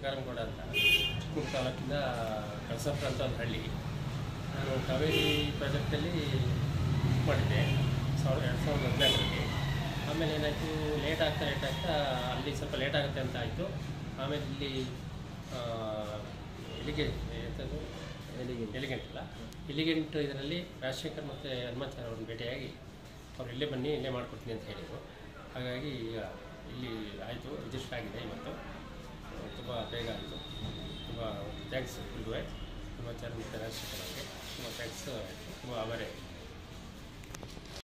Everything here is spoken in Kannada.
ತುಕಾರಾಮಗೌಡ ಅಂತ ಚಿಕ್ಕಮಗಳೂರು ತಾಲೂಕಿಂದ ಕಳಸಪ್ರ ಅಂತ ಒಂದು ಹಳ್ಳಿ ನಾನು ಕಾವೇರಿ ಪ್ರಾಜೆಕ್ಟಲ್ಲಿ ಮಾಡಿದ್ದೆ ಸಾವಿರದ ಎರಡು ಸಾವಿರದ ಹದಿನಾಲ್ಕರಲ್ಲಿ ಆಮೇಲೆ ಏನಾಯಿತು ಲೇಟ್ ಆಗ್ತಾ ಲೇಟ್ ಆಗ್ತಾ ಅಲ್ಲಿ ಸ್ವಲ್ಪ ಲೇಟ್ ಆಗುತ್ತೆ ಅಂತ ಆಯಿತು ಆಮೇಲೆ ಇಲ್ಲಿ ಆ, ಇಲ್ಲಿಗೆ ಎಂಥದ್ದು ಎಲಿಗೆಂಟ್ ಅಲ್ಲ ಎಲಿಗೆಂಟ್ ಇದರಲ್ಲಿ ರಾಜಶೇಖರ್ ಮತ್ತು ಹನುಮಾಚಾರ್ಯ ಅವ್ರನ್ನ ಭೇಟಿಯಾಗಿ ಅವ್ರು ಇಲ್ಲೇ ಬನ್ನಿ ಇಲ್ಲೇ ಮಾಡಿಕೊಡ್ತೀನಿ ಅಂತ ಹೇಳಿದರು ಹಾಗಾಗಿ ಈಗ ಇಲ್ಲಿ ಆಯಿತು ರಿಜಿಸ್ಟರ್ ಆಗಿದೆ ಇವತ್ತು ತುಂಬ ಬೇಗ ಆಯಿತು ತುಂಬ ಥ್ಯಾಂಕ್ಸ್ ಇಲ್ವೇ ಹನುಮಾಚಾರ್ಯ ಮತ್ತು ರಾಜಶೇಖರ್ ಅವರಿಗೆ ತುಂಬ ಥ್ಯಾಂಕ್ಸ್ ತುಂಬ ಆಭಾರಿ ಆಯಿತು